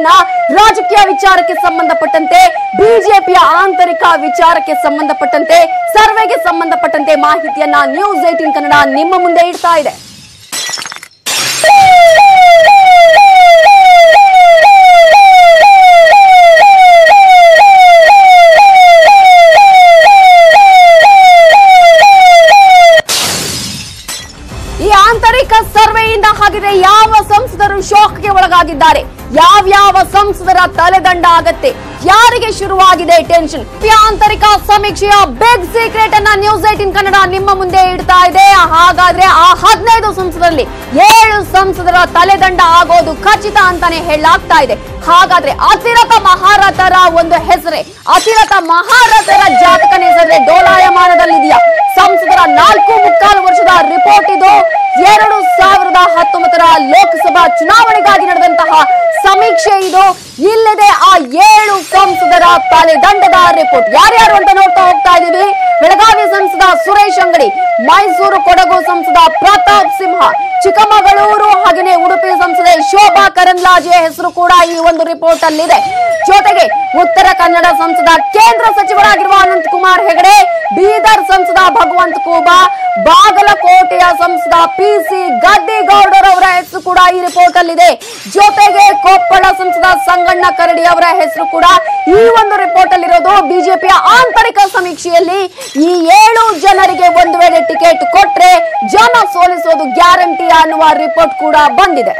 ರಾಜಕೀಯ ವಿಚಾರಕ್ಕೆ ಸಂಬಂಧಪಟ್ಟಂತೆ ಬಿಜೆಪಿಯ ಆಂತರಿಕ ವಿಚಾರಕ್ಕೆ ಸಂಬಂಧಪಟ್ಟಂತೆ ಸರ್ವೆಗೆ ಸಂಬಂಧಪಟ್ಟಂತೆ ಮಾಹಿತಿಯನ್ನ ನ್ಯೂಸ್ ಏಟಿನ್ ಕನ್ನಡ ನಿಮ್ಮ ಮುಂದೆ ಇಡ್ತಾ ಇದೆ ಈ ಆಂತರಿಕ ಸರ್ವೆಯಿಂದ ಹಾಗಿದ್ರೆ ಯಾವ ಸಂಸದರು ಶಾಕ್ಗೆ ಒಳಗಾಗಿದ್ದಾರೆ ಯಾವ್ಯಾವ ಸಂಸದರ ತಲೆದಂಡ ಆಗತ್ತೆ ಯಾರಿಗೆ ಶುರುವಾಗಿದೆ ಟೆನ್ಷನ್ ಈ ಆಂತರಿಕ ಸಮೀಕ್ಷೆಯ ಬಿಗ್ ಸೀಕ್ರೆಟ್ ಅನ್ನ ನ್ಯೂಸ್ ಏಟಿನ್ ಕನ್ನಡ ನಿಮ್ಮ ಮುಂದೆ ಇಡ್ತಾ ಇದೆ ಹಾಗಾದ್ರೆ ಆ ಹದಿನೈದು ಸಂಸದರಲ್ಲಿ ಏಳು ಸಂಸದರ ತಲೆದಂಡ ಆಗೋದು ಖಚಿತ ಅಂತಾನೆ ಹೇಳಲಾಗ್ತಾ ಇದೆ ಹಾಗಾದ್ರೆ ಅತಿರಥ ಮಹಾರಥರ ಒಂದು ಹೆಸರೇ ಅತಿರಥ ಮಹಾರಥರ ಜಾತಕನ ಹೆಸರೇ ಡೋಲಾಯಮಾನದಲ್ಲಿದೆಯಾ ಸಂಸದರ ನಾಲ್ಕು ಮುಕ್ಕಾಲು ವರ್ಷದ ರಿಪೋರ್ಟ್ ಇದು ಎರಡು ಸಾವಿರದ ಹತ್ತೊಂಬತ್ತರ ಲೋಕಸಭಾ ಚುನಾವಣೆಗಾಗಿ ನಡೆದಂತಹ ಸಮೀಕ್ಷೆ ಇದು ಇಲ್ಲದೆ ಆ ಏಳು ಸಂಸದರ ತಲೆದಂಡದ ರಿಪೋರ್ಟ್ ಯಾರ್ಯಾರು ಅಂತ ನೋಡ್ತಾ ಹೋಗ್ತಾ ಇದೀವಿ ಬೆಳಗಾವಿ ಸಂಸದ ಸುರೇಶ್ ಅಂಗಡಿ ಮೈಸೂರು ಕೊಡಗು ಸಂಸದ ಪ್ರತಾಪ್ ಸಿಂಹ ಚಿಕ್ಕಮಗಳೂರು ಹಾಗೆಯೇ ಉಡುಪಿ ಸಂಸದೆ ಶೋಭಾ ಕರಂದ್ಲಾಜೆ ಹೆಸರು ಕೂಡ ಈ ಒಂದು ರಿಪೋರ್ಟ್ ಅಲ್ಲಿದೆ ಜೊತೆಗೆ ಉತ್ತರ ಕನ್ನಡ ಸಂಸದ ಕೇಂದ್ರ ಸಚಿವರಾಗಿರುವ ಅನಂತ್ ಕುಮಾರ್ ಹೆಗಡೆ ಬೀದರ್ ಸಂಸದ ಭಗವಂತ ಖೂಬಾ ಬಾಗಲಕೋಟೆಯ ಸಂಸದ ಪಿ ಸಿ ಗದ್ದಿಗೌಡರ್ ಅವರ ಹೆಸರು ಕೂಡ ಈ ರಿಪೋರ್ಟ್ ಅಲ್ಲಿದೆ ಜೊತೆಗೆ ಕೊಪ್ಪಳ ಸಂಸದ ಸಂಗಣ್ಣ ಕರಡಿ ಅವರ ಹೆಸರು ಕೂಡ ಈ ಒಂದು ರಿಪೋರ್ಟ್ ಅಲ್ಲಿರೋದು ಬಿಜೆಪಿಯ ಆಂತರಿಕ ಸಮೀಕ್ಷೆಯಲ್ಲಿ ಈ ಏಳು ಜನರಿಗೆ ಒಂದು ವೇಳೆ ಟಿಕೆಟ್ ಕೊಟ್ರೆ ಜನ ಸೋಲಿಸೋದು ಗ್ಯಾರಂಟಿ ಅನ್ನುವ ರಿಪೋರ್ಟ್ ಕೂಡ ಬಂದಿದೆ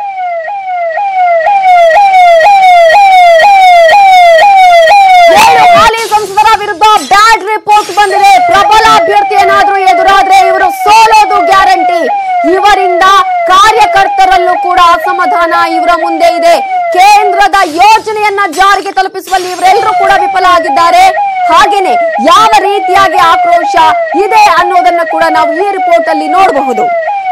ಏಳು ಹಾಲಿ ಸಂಸದರ ವಿರುದ್ಧ ಬ್ಯಾಡ್ ರಿಪೋರ್ಟ್ ಬಂದಿದೆ ಪ್ರಬಲ ಅಭ್ಯರ್ಥಿ ಏನಾದ್ರೂ ಎದುರಾದ್ರೆ ಇವರು ಸೋಲೋದು ಗ್ಯಾರಂಟಿ ಇವರಿಂದ ಕಾರ್ಯಕರ್ತರಲ್ಲೂ ಕೂಡ ಅಸಮಾಧಾನ ಇವರ ಮುಂದೆ ಇದೆ ಕೇಂದ್ರದ ಯೋಜನೆಯನ್ನ ಜಾರಿಗೆ ತಲುಪಿಸುವಲ್ಲಿ ಇವರೆಲ್ಲರೂ ಕೂಡ ವಿಫಲ ಆಗಿದ್ದಾರೆ ಹಾಗೇನೆ ಯಾವ ರೀತಿಯಾಗಿ ಆಕ್ರೋಶ ಇದೆ ಅನ್ನೋದನ್ನ ಕೂಡ ನಾವು ಈ ರಿಪೋರ್ಟ್ ಅಲ್ಲಿ ನೋಡಬಹುದು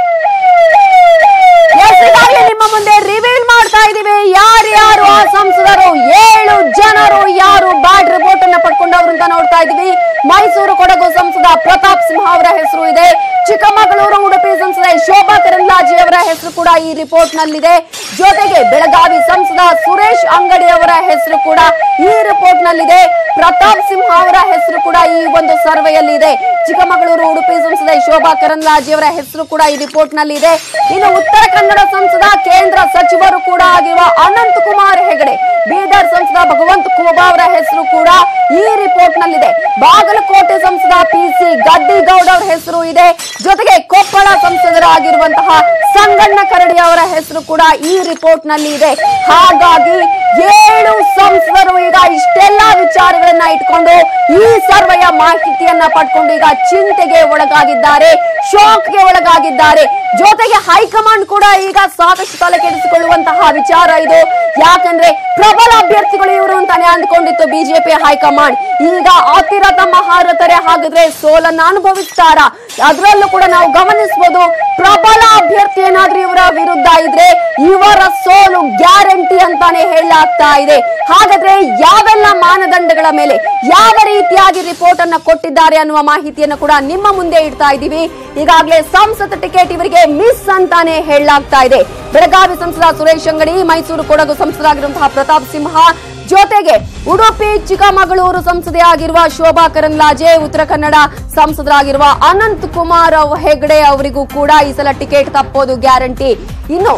ಎಸ್, ಈಗಾಗಲೇ ನಿಮ್ಮ ಮುಂದೆ ರಿವೀಲ್ ಮಾಡ್ತಾ ಇದೀವಿ ಯಾರ್ಯಾರು ಆ ಸಂಸದರು ಏಳು ಜನರು ಯಾರು ಬ್ಯಾಡ್ ರಿಪೋರ್ಟ್ ಅನ್ನ ಪಡ್ಕೊಂಡವರು ಅಂತ ನೋಡ್ತಾ ಇದೀವಿ ಮೈಸೂರು ಕೊಡಗು ಸಂಸದ ಪ್ರತಾಪ್ ಸಿಂಹ ಅವರ ಹೆಸರು ಇದೆ ಚಿಕ್ಕಮಗಳೂರು ಉಡುಪಿ ಸಂಸದೆ ಶೋಭಾ ಕರಂದ್ಲಾಜೆ ಅವರ ಹೆಸರು ಕೂಡ ಈ ರಿಪೋರ್ಟ್ ನಲ್ಲಿದೆ ಜೊತೆಗೆ ಬೆಳಗಾವಿ ಸಂಸದ ಸುರೇಶ್ ಅಂಗಡಿ ಅವರ ಹೆಸರು ಕೂಡ ಈ ರಿಪೋರ್ಟ್ ನಲ್ಲಿದೆ ಪ್ರತಾಪ್ ಸಿಂಹ ಅವರ ಹೆಸರು ಕೂಡ ಈ ಒಂದು ಸರ್ವೆಯಲ್ಲಿ ಇದೆ ಚಿಕ್ಕಮಗಳೂರು ಉಡುಪಿ ಸಂಸದೆ ಶೋಭಾ ಕರಂದ್ಲಾಜೆ ಅವರ ಹೆಸರು ಕೂಡ ಈ ರಿಪೋರ್ಟ್ ನಲ್ಲಿ ಇದೆ ಇನ್ನು ಉತ್ತರ ಕನ್ನಡ ಸಂಸದ ಕೇಂದ್ರ ಸಚಿವರು ಕೂಡ ಆಗಿರುವ ಅನಂತ್ ಕುಮಾರ್ ಹೆಗಡೆ ಬೀದರ್ ಸಂಸದ ಭಗವಂತ ಖೂಬಾ ಅವರ ಹೆಸರು ಕೂಡ ಈ ರಿಪೋರ್ಟ್ ನಲ್ಲಿದೆ ಬಾಗಲಕೋಟೆ ಸಂಸದ ಪಿ ಸಿ ಗದ್ದಿಗೌಡ ಅವರ ಹೆಸರು ಇದೆ ಜೊತೆಗೆ ಕೊಪ್ಪಳ ಸಂಸದರಾಗಿರುವಂತಹ ಸಂಗಣ್ಣ ಕರಡಿ ಅವರ ಹೆಸರು ಕೂಡ ಈ ರಿಪೋರ್ಟ್ ನಲ್ಲಿ ಇದೆ ಹಾಗಾಗಿ ಏಳು ಸಂಸದರು ಈಗ ಇಷ್ಟೆಲ್ಲಾ ವಿಚಾರಗಳನ್ನ ಇಟ್ಕೊಂಡು ಈ ಸರ್ವೆಯ ಮಾಹಿತಿಯನ್ನ ಪಡ್ಕೊಂಡು ಈಗ ಚಿಂತೆಗೆ ಒಳಗಾಗಿದ್ದಾರೆ ಶಾಕ್ಗೆ ಒಳಗಾಗಿದ್ದಾರೆ ಜೊತೆಗೆ ಹೈಕಮಾಂಡ್ ಕೂಡ ಈಗ ಸಾಕಷ್ಟು ತಲೆ ಕೆಡಿಸಿಕೊಳ್ಳುವಂತಹ ವಿಚಾರ ಇದು ಯಾಕಂದ್ರೆ ಪ್ರಬಲ ಅಭ್ಯರ್ಥಿಗಳು ಇವರು ಅಂತಾನೆ ಅಂದ್ಕೊಂಡಿತ್ತು ಬಿಜೆಪಿ ಹೈಕಮಾಂಡ್ ಈಗ ಅತಿರಥ ಮಹಾರಥರೇ ಹಾಗಿದ್ರೆ ಸೋಲನ್ನ ಅನುಭವಿಸ್ತಾರ ಅದರಲ್ಲೂ ಕೂಡ ನಾವು ಗಮನಿಸಬಹುದು ಪ್ರಬಲ ಅಭ್ಯರ್ಥಿ ಏನಾದ್ರೂ ಇವರ ವಿರುದ್ಧ ಇದ್ರೆ ಇವರ ಸೋಲು ಗ್ಯಾರಂಟಿ ಅಂತಾನೆ ಹೇಳಲಾಗ್ತಾ ಇದೆ ಹಾಗಾದ್ರೆ ಯಾವೆಲ್ಲ ಮಾನದಂಡಗಳ ಮೇಲೆ ಯಾವ ರೀತಿಯಾಗಿ ರಿಪೋರ್ಟ್ ಅನ್ನ ಕೊಟ್ಟಿದ್ದಾರೆ ಅನ್ನುವ ಮಾಹಿತಿಯನ್ನು ಕೂಡ ನಿಮ್ಮ ಮುಂದೆ ಇಡ್ತಾ ಇದ್ದೀವಿ ಈಗಾಗಲೇ ಸಂಸತ್ ಟಿಕೆಟ್ ಇವರಿಗೆ ಮಿಸ್ ಅಂತಾನೆ ಹೇಳಲಾಗ್ತಾ ಇದೆ ಬೆಳಗಾವಿ ಸಂಸದ ಸುರೇಶ್ ಅಂಗಡಿ ಮೈಸೂರು ಕೊಡಗು ಸಂಸದರಾಗಿರುವಂತಹ ಪ್ರತಾಪ್ ಸಿಂಹ ಜೊತೆಗೆ ಉಡುಪಿ ಚಿಕ್ಕಮಗಳೂರು ಸಂಸದೆ ಆಗಿರುವ ಶೋಭಾ ಕರಂದ್ಲಾಜೆ ಉತ್ತರ ಕನ್ನಡ ಸಂಸದರಾಗಿರುವ ಅನಂತ್ ಕುಮಾರ್ ಅವ್- ಹೆಗ್ಡೆ ಅವರಿಗೂ ಕೂಡ ಈ ಸಲ ಟಿಕೆಟ್ ತಪ್ಪೋದು ಗ್ಯಾರಂಟಿ ಇನ್ನು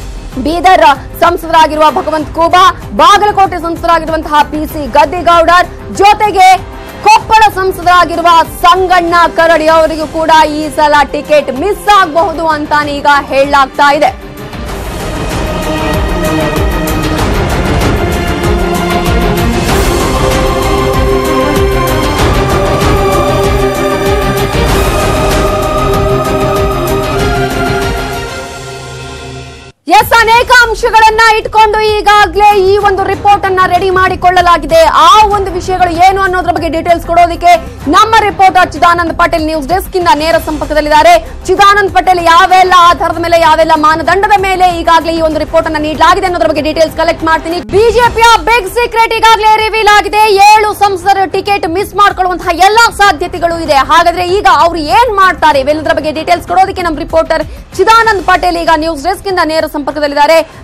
ಬೀದರ್ ಸಂಸದರಾಗಿರುವ ಭಗವಂತ್ ಖೂಬಾ ಬಾಗಲಕೋಟೆ ಸಂಸದರಾಗಿರುವಂತಹ ಪಿ ಸಿ ಗದ್ದಿಗೌಡರ್ ಜೊತೆಗೆ ಕೊಪ್ಪಳ ಸಂಸದರಾಗಿರುವ ಸಂಗಣ್ಣ ಕರಡಿ ಅವರಿಗೂ ಕೂಡ ಈ ಸಲ ಟಿಕೆಟ್ ಮಿಸ್ ಆಗಬಹುದು ಅಂತಾನೆ ಈಗ ಹೇಳಲಾಗ್ತಾ ಇದೆ ಎಸ್ ಅನೇಕ ಅಂಶಗಳನ್ನ ಇಟ್ಕೊಂಡು ಈಗಾಗಲೇ ಈ ಒಂದು ರಿಪೋರ್ಟ್ ಅನ್ನ ರೆಡಿ ಮಾಡಿಕೊಳ್ಳಲಾಗಿದೆ ಆ ಒಂದು ವಿಷಯಗಳು ಏನು ಅನ್ನೋದ್ರ ಬಗ್ಗೆ ಡೀಟೇಲ್ಸ್ ಕೊಡೋದಕ್ಕೆ ನಮ್ಮ reporter Chidanand Patel news desk ಇಂದ ನೇರ ಸಂಪರ್ಕದಲ್ಲಿದ್ದಾರೆ ಚಿದಾನಂದ್ ಪಟೇಲ್ ಯಾವೆಲ್ಲ ಆಧಾರದ ಮೇಲೆ ಯಾವೆಲ್ಲ ಮಾನದಂಡದ ಮೇಲೆ ಈಗಾಗಲೇ ಈ ಒಂದು ರಿಪೋರ್ಟ್ ಅನ್ನ ನೀಡಲಾಗಿದೆ ಅನ್ನೋದ್ರ ಬಗ್ಗೆ ಡೀಟೇಲ್ಸ್ ಕಲೆಕ್ಟ್ ಮಾಡ್ತೀನಿ ಬಿಜೆಪಿಯ ಬಿಗ್ ಸೀಕ್ರೆಟ್ ಈಗಾಗಲೇ ರಿವೀಲ್ ಆಗಿದೆ ಏಳು ಸಂಸದರ ಟಿಕೆಟ್ ಮಿಸ್ ಮಾಡ್ಕೊಳ್ಳುವಂತಹ ಎಲ್ಲಾ ಸಾಧ್ಯತೆಗಳು ಇದೆ ಹಾಗಾದ್ರೆ ಈಗ ಅವ್ರು ಏನ್ ಮಾಡ್ತಾರೆ ಇವೆಲ್ಲದರ ಬಗ್ಗೆ ಡೀಟೇಲ್ಸ್ ಕೊಡೋದಕ್ಕೆ ನಮ್ಮ ರಿಪೋರ್ಟರ್ ಚಿದಾನಂದ್ ಪಟೇಲ್ ಈಗ ನ್ಯೂಸ್ ಡೆಸ್ಕ್ ಇಂದ ನೇರ ಸಂಪರ್ಕದಲ್ಲಿದ್ದಾರೆ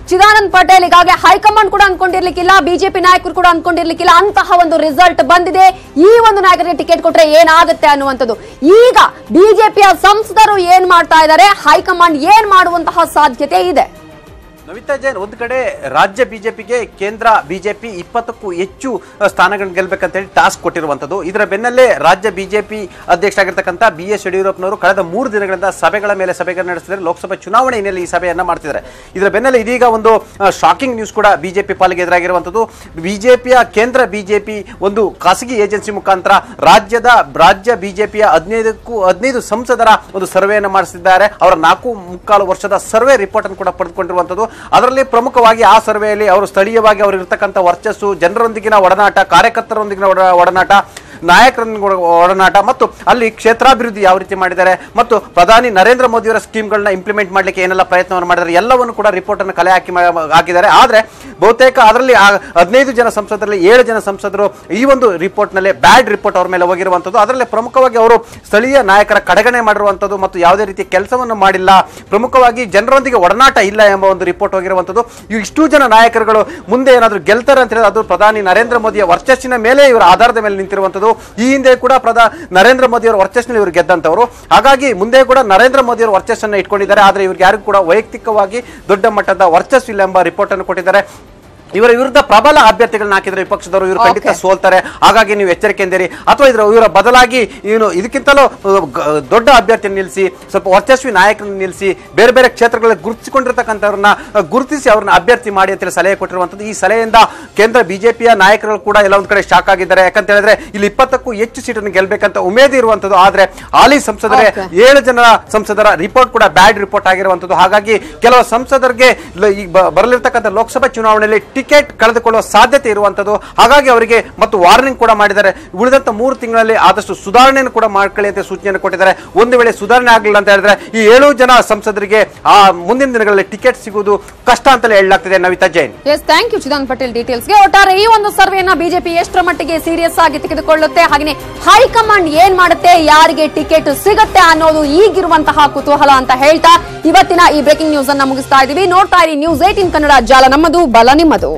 ಚಿದಾನಂದ್ ಪಟೇಲ್ ಈಗಾಗಲೇ ಹೈಕಮಾಂಡ್ ಕೂಡ ಅನ್ಕೊಂಡಿರ್ಲಿಕ್ಕಿಲ್ಲ ಬಿಜೆಪಿ ನಾಯಕರು ಕೂಡ ಅನ್ಕೊಂಡಿರ್ಲಿಕ್ಕಿಲ್ಲ ಅಂತಹ ಒಂದು ರಿಸಲ್ಟ್ ಬಂದಿದೆ ಈ ಒಂದು ನಾಯಕರಿಗೆ ಟಿಕೆಟ್ ಕೊಟ್ರೆ ಏನಾಗುತ್ತೆ ಅನ್ನುವಂಥದ್ದು ಈಗ ಬಿಜೆಪಿಯ ಸಂಸದರು ಏನ್ ಮಾಡ್ತಾ ಇದ್ದಾರೆ ಹೈಕಮಾಂಡ್ ಏನ್ ಮಾಡುವಂತಹ ಸಾಧ್ಯತೆ ಇದೆ ನವಿತಾ ಜೈನ್ ಒಂದು ಕಡೆ ರಾಜ್ಯ ಬಿಜೆಪಿಗೆ ಕೇಂದ್ರ ಬಿಜೆಪಿ ಇಪ್ಪತ್ತಕ್ಕೂ ಹೆಚ್ಚು ಸ್ಥಾನಗಳನ್ನ ಗೆಲ್ಬೇಕಂತ ಹೇಳಿ ಟಾಸ್ಕ್ ಕೊಟ್ಟಿರುವಂತದ್ದು ಇದರ ಬೆನ್ನಲ್ಲೇ ರಾಜ್ಯ ಬಿಜೆಪಿ ಅಧ್ಯಕ್ಷರಾಗಿರ್ತಕ್ಕಂಥ ಬಿ ಎಸ್ ಯಡಿಯೂರಪ್ಪನವರು ಕಳೆದ ಮೂರು ದಿನಗಳಿಂದ ಸಭೆಗಳ ಮೇಲೆ ಸಭೆಗಳನ್ನು ನಡೆಸಿದ್ದಾರೆ ಲೋಕಸಭಾ ಚುನಾವಣೆ ಹಿನ್ನೆಲೆ ಈ ಸಭೆಯನ್ನ ಮಾಡ್ತಿದ್ದಾರೆ ಇದರ ಬೆನ್ನಲ್ಲೇ ಇದೀಗ ಒಂದು ಶಾಕಿಂಗ್ ನ್ಯೂಸ್ ಕೂಡ ಬಿಜೆಪಿ ಪಾಲಿಗೆ ಎದುರಾಗಿರುವಂತದ್ದು ಬಿಜೆಪಿಯ ಕೇಂದ್ರ ಬಿಜೆಪಿ ಒಂದು ಖಾಸಗಿ ಏಜೆನ್ಸಿ ಮುಖಾಂತರ ರಾಜ್ಯದ ರಾಜ್ಯ ಬಿಜೆಪಿಯ ಹದಿನೈದಕ್ಕೂ ಹದಿನೈದು ಸಂಸದರ ಒಂದು ಸರ್ವೆಯನ್ನು ಮಾಡಿಸಿದ್ದಾರೆ ಅವರ ನಾಲ್ಕು ಮುಕ್ಕಾಲು ವರ್ಷದ ಸರ್ವೆ ರಿಪೋರ್ಟ್ ಅನ್ನು ಕೂಡ ಪಡೆದುಕೊಂಡಿರುವಂತದ್ದು ಅದರಲ್ಲಿ ಪ್ರಮುಖವಾಗಿ ಆ ಸರ್ವೆಯಲ್ಲಿ ಅವರು ಸ್ಥಳೀಯವಾಗಿ ಅವರು ಇರತಕ್ಕಂಥ ವರ್ಚಸ್ಸು ಜನರೊಂದಿಗಿನ ಒಡನಾಟ ಕಾರ್ಯಕರ್ತರೊಂದಿಗಿನ ಒಡ- ಒಡನಾಟ ನಾಯಕರೊಂದಿಗೆ ಒಡನಾಟ ಮತ್ತು ಅಲ್ಲಿ ಕ್ಷೇತ್ರಾಭಿವೃದ್ಧಿ ಯಾವ ರೀತಿ ಮಾಡಿದ್ದಾರೆ ಮತ್ತು ಪ್ರಧಾನಿ ನರೇಂದ್ರ ಮೋದಿಯವರ ಸ್ಕೀಮ್ಗಳನ್ನ ಇಂಪ್ಲಿಮೆಂಟ್ ಮಾಡಲಿಕ್ಕೆ ಏನೆಲ್ಲ ಪ್ರಯತ್ನವನ್ನು ಮಾಡಿದ್ದಾರೆ ಎಲ್ಲವನ್ನು ಕೂಡ ರಿಪೋರ್ಟ್ ಅನ್ನು ಕಲೆ ಹಾಕಿ ಮಾ- ಹಾಕಿದ್ದಾರೆ ಆದರೆ ಬಹುತೇಕ ಅದರಲ್ಲಿ ಆ ಹದಿನೈದು ಜನ ಸಂಸದರಲ್ಲಿ ಏಳು ಜನ ಸಂಸದರು ಈ ಒಂದು ರಿಪೋರ್ಟ್ ನಲ್ಲಿ ಬ್ಯಾಡ್ ರಿಪೋರ್ಟ್ ಅವ್ರ ಮೇಲೆ ಹೋಗಿರುವಂತದ್ದು ಅದರಲ್ಲಿ ಪ್ರಮುಖವಾಗಿ ಅವರು ಸ್ಥಳೀಯ ನಾಯಕರ ಕಡೆಗಣೆ ಮಾಡಿರುವಂತದ್ದು ಮತ್ತು ಯಾವುದೇ ರೀತಿ ಕೆಲಸವನ್ನು ಮಾಡಿಲ್ಲ ಪ್ರಮುಖವಾಗಿ ಜನರೊಂದಿಗೆ ಒಡನಾಟ ಇಲ್ಲ ಎಂಬ ಒಂದು ರಿಪೋರ್ಟ್ ಹೋಗಿರುವಂತದ್ದು ಇವು ಇಷ್ಟು ಜನ ನಾಯಕರುಗಳು ಮುಂದೆ ಏನಾದರೂ ಗೆಲ್ತಾರೆ ಅಂತ ಹೇಳಿದ್ರೆ ಅದು ಪ್ರಧಾನಿ ನರೇಂದ್ರ ಮೋದಿಯ ವರ್ಚಸ್ಸಿನ ಮೇಲೆ ಇವರ ಆಧಾರದ ಮೇಲೆ ನಿಂತಿರುವಂತದ್ದು ಈ ಹಿಂದೆ ಕೂಡ ಪ್ರಧಾ ನರೇಂದ್ರ ಮೋದಿ ಅವರ ವರ್ಚಸ್ಸಿನಲ್ಲಿ ಇವರು ಗೆದ್ದಂತವರು ಹಾಗಾಗಿ ಮುಂದೆ ಕೂಡ ನರೇಂದ್ರ ಮೋದಿ ಅವರ ವರ್ಚಸ್ಸನ್ನು ಇಟ್ಕೊಂಡಿದ್ದಾರೆ ಆದರೆ ಇವ್ರಿಗೆ ಯಾರಿಗೂ ಕೂಡ ವೈಯಕ್ತಿಕವಾಗಿ ದೊಡ್ಡ ಮಟ್ಟದ ವರ್ಚಸ್ಸು ಇಲ್ಲ ಎಂಬ ರಿಪೋರ್ಟ್ ಅನ್ನು ಕೊಟ್ಟಿದ್ದಾರೆ ಇವರ ವಿರುದ್ಧ ಪ್ರಬಲ ಅಭ್ಯರ್ಥಿಗಳನ್ನ ಹಾಕಿದ್ರೆ ವಿಪಕ್ಷದವರು ಇವರು ಖಂಡಿತ Okay. ಸೋಲ್ತಾರೆ ಹಾಗಾಗಿ ನೀವು ಎಚ್ಚರಿಕೆಯಿಂದಿರಿ ಅಥವಾ ಇದರ ಇವರ ಬದಲಾಗಿ ಇವನು ಇದಕ್ಕಿಂತಲೂ ಅಹ್, ಗ- ದೊಡ್ಡ ಅಭ್ಯರ್ಥಿಯನ್ನು ನಿಲ್ಲಿಸಿ ಸ್ವಲ್ಪ ವರ್ಚಸ್ವಿ ನಾಯಕರನ್ನು ನಿಲ್ಲಿಸಿ ಬೇರೆ ಬೇರೆ ಕ್ಷೇತ್ರಗಳಲ್ಲಿ ಗುರುತಿಸಿಕೊಂಡಿರ್ತಕ್ಕಂಥವ್ರನ್ನ ಅಹ್, ಗುರುತಿಸಿ ಅವ್ರನ್ನ ಅಭ್ಯರ್ಥಿ ಮಾಡಿ ಅಂತೇಳಿ ಸಲಹೆ ಕೊಟ್ಟಿರುವಂಥದ್ದು ಈ ಸಲಹೆಯಿಂದ ಕೇಂದ್ರ ಬಿಜೆಪಿಯ ನಾಯಕರು ಕೂಡ ಎಲ್ಲ ಒಂದ್ ಕಡೆ ಶಾಕ್ ಆಗಿದ್ದಾರೆ ಯಾಕಂತ ಹೇಳಿದ್ರೆ ಇಲ್ಲಿ ಇಪ್ಪತ್ತಕ್ಕೂ ಹೆಚ್ಚು ಸೀಟನ್ನು ಗೆಲ್ಬೇಕಂತ ಉಮೇದಿ ಇರುವಂಥದ್ದು ಆದ್ರೆ ಹಾಲಿ ಸಂಸದರೇ Okay. ಏಳು ಜನ ಸಂಸದರ ರಿಪೋರ್ಟ್ ಕೂಡ ಬ್ಯಾಡ್ ರಿಪೋರ್ಟ್ ಆಗಿರುವಂಥದ್ದು ಹಾಗಾಗಿ ಕೆಲವು ಸಂಸದರಿಗೆ ಲ- ಈ ಬ- ಬರಲಿರ್ತಕ್ಕಂಥ ಲೋಕಸಭಾ ಚುನಾವಣೆಯಲ್ಲಿ ಟಿಕೆಟ್ ಕಳೆದುಕೊಳ್ಳುವ ಸಾಧ್ಯತೆ ಇರುವಂಥದ್ದು ಹಾಗಾಗಿ ಅವರಿಗೆ ಮತ್ತು ವಾರ್ನಿಂಗ್ ಕೂಡ ಮಾಡಿದ್ದಾರೆ ಉಳಿದಂತ ಮೂರು ತಿಂಗಳಲ್ಲಿ ಆದಷ್ಟು ಸುಧಾರಣೆಯನ್ನು ಕೂಡ ಮಾಡ್ಕೊಳ್ಳಿ ಅಂತ ಸೂಚನೆಯನ್ನು ಕೊಟ್ಟಿದ್ದಾರೆ ಒಂದು ವೇಳೆ ಸುಧಾರಣೆ ಆಗಲಿಲ್ಲ ಅಂತ ಹೇಳಿದ್ರೆ ಈ ಏಳು ಜನ ಸಂಸದರಿಗೆ ಆ ಮುಂದಿನ ದಿನಗಳಲ್ಲಿ ಟಿಕೆಟ್ ಸಿಗುವುದು ಕಷ್ಟ ಅಂತಲೇ ಹೇಳಲಾಗ್ತಿದೆ Navitha Jain yes thank you Chidanand Patel ಡೀಟೇಲ್ಸ್ಗೆ ಒಟ್ಟಾರೆ ಈ ಒಂದು ಸರ್ವೆಯನ್ನ ಬಿಜೆಪಿ ಎಷ್ಟರ ಮಟ್ಟಿಗೆ ಸೀರಿಯಸ್ ಆಗಿ ತೆಗೆದುಕೊಳ್ಳುತ್ತೆ ಹಾಗೆ ಹೈಕಮಾಂಡ್ ಏನ್ ಮಾಡುತ್ತೆ ಯಾರಿಗೆ ಟಿಕೆಟ್ ಸಿಗುತ್ತೆ ಅನ್ನೋದು ಈಗಿರುವಂತಹ ಕುತೂಹಲ ಅಂತ ಹೇಳ್ತಾ ಇವತ್ತಿನ ಈ ಬ್ರೇಕಿಂಗ್ ನ್ಯೂಸ್ ಅನ್ನ ಮುಗಿಸ್ತಾ ಇದೀವಿ ನೋಡ್ತಾ ಇರಿ ನ್ಯೂಸ್ ಏಟಿನ್ ಕನ್ನಡ ಜಾಲ ನಮ್ಮದು ಬಲ ನಿಮ್ಮದು